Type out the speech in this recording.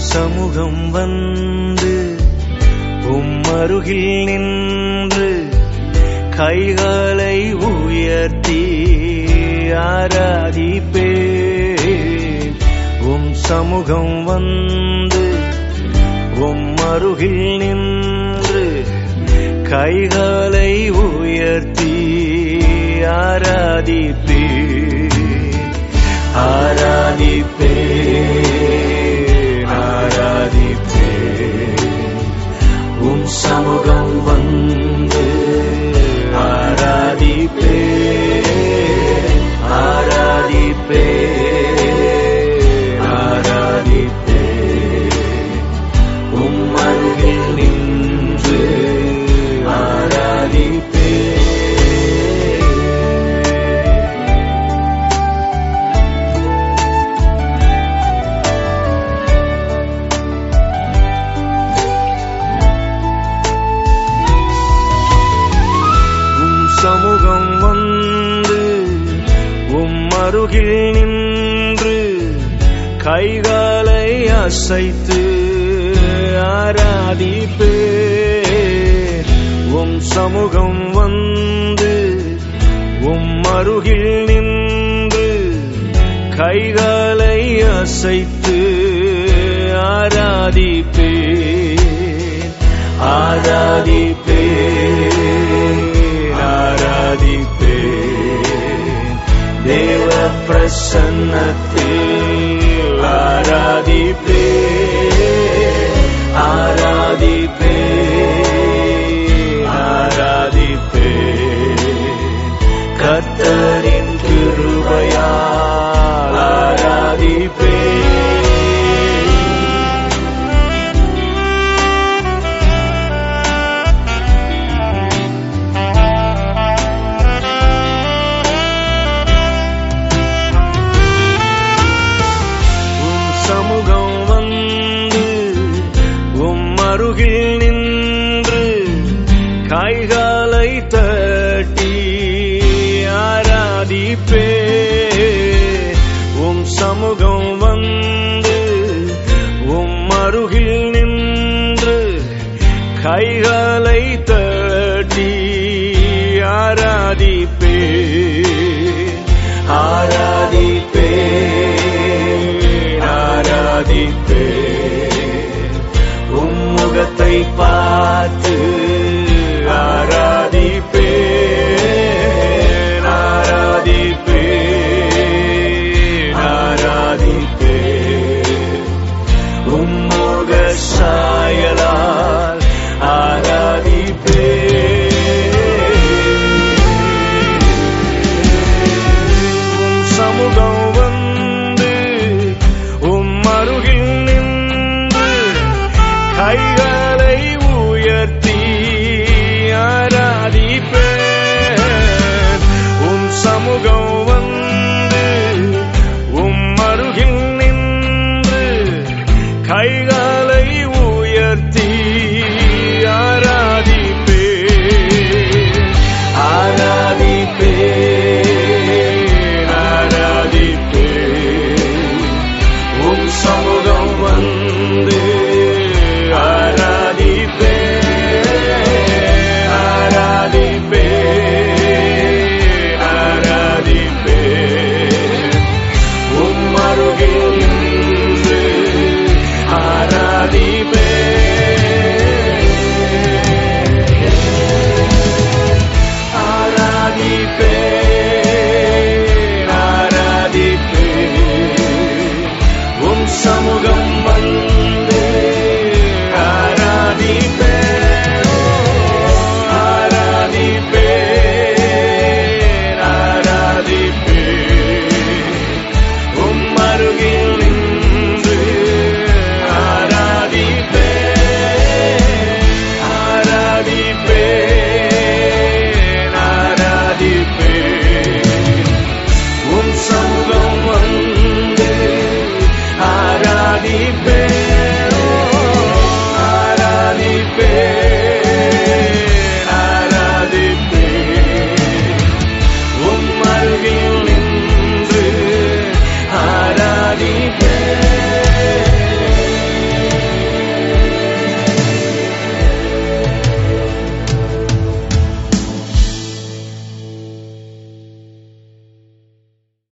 சமூகம் வந்து உம் அருகில் நின்று கைகளை உயர்த்தி ஆராதிப்பே உம் சமூகம் வந்து உம் அருகில் நின்று கைகளை உயர்த்தி ஆராதிப்பே ஆராதிப்பே ஆராதிப்பே உம் சமூகம் வந்து ஆராதிப்பே ஆராதிப்பே ஆராதிப்பே உம் அருகில் நின்று ஆராதிப்பே உம் சமூகம் வந்து உம் அருகில் நின்று கைகாலை அசைத்து ஆராதிப்பே உம் சமூகம் வந்து உம் அருகில் நின்று கைகாலை அசைத்து ஆராதிப்பே ஆராதிப்பே ஆராதிப்பே தேவ பிரசன்னத்தில் ஆராதிப்பே ஆராதிப்பே ஆராதிப்பே கர்த்தரின் கிருபையால் ஆராதிப்பே உம் சமூகம் வந்து உம் அருகில் நின்று கைகாலை தட்டி ஆராதிப்பே உம் சமூகம் வந்து உம் அருகில் நின்று கைகாலை தட்டி ஆராதிப்பே ஆராதிப்பே ஆராதிப்பே உம்முகத்தை பார்த்து ஆராதிப்பே ஆராதிப்பே ஆராதிப்பே உம்முக சாயலால் ஆராதிப்பே உம் சமூகம் வந்து உம் அருகில் நின்று கைகளை உயர்த்தி ஆராதிப்பேன் உம் சமூகம் வந்து